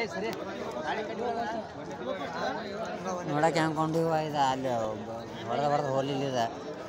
ನೋಡಕ್ಕೆ ಹೆಂಗೆ ಕೊಂಡಿವ ಇದು ಅಲ್ಲಿ ಹೊಡೆದ ಹೊಡೆದ ಹೋಲಿಲ್ಲ ಇದು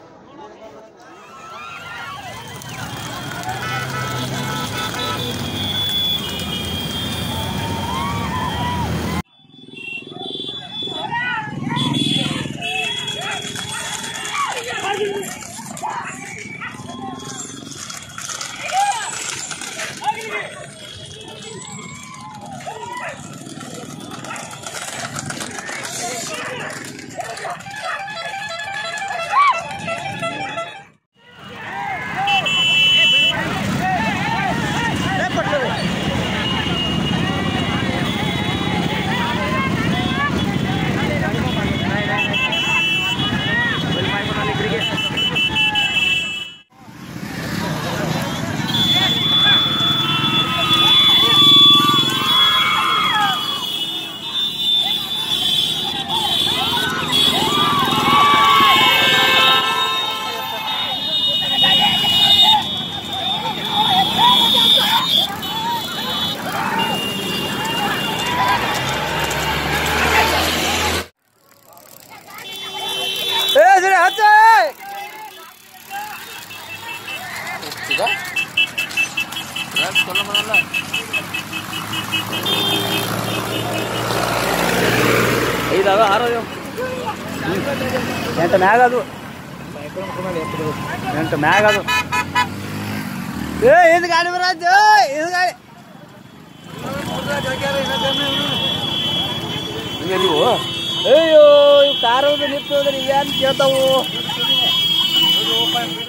ಏ ಸರಿ ಹಚ್ಚ ಐದಾವ ಆರು ಎಂಟು ಮ್ಯಾಗ ಅದು ಎಂಟು ಮ್ಯಾಗ ಅದು ಏ ಇದು ಗಾಡಿ ಬರಾಜ್ ಇದು ಗಾಡಿ ಹಿಂಗೆ ನೀವು ಅಯ್ಯೋ ಇವು ಕಾರ್ ನಿಂತು ನೀವೇನು ಕೇಳ್ತಾವು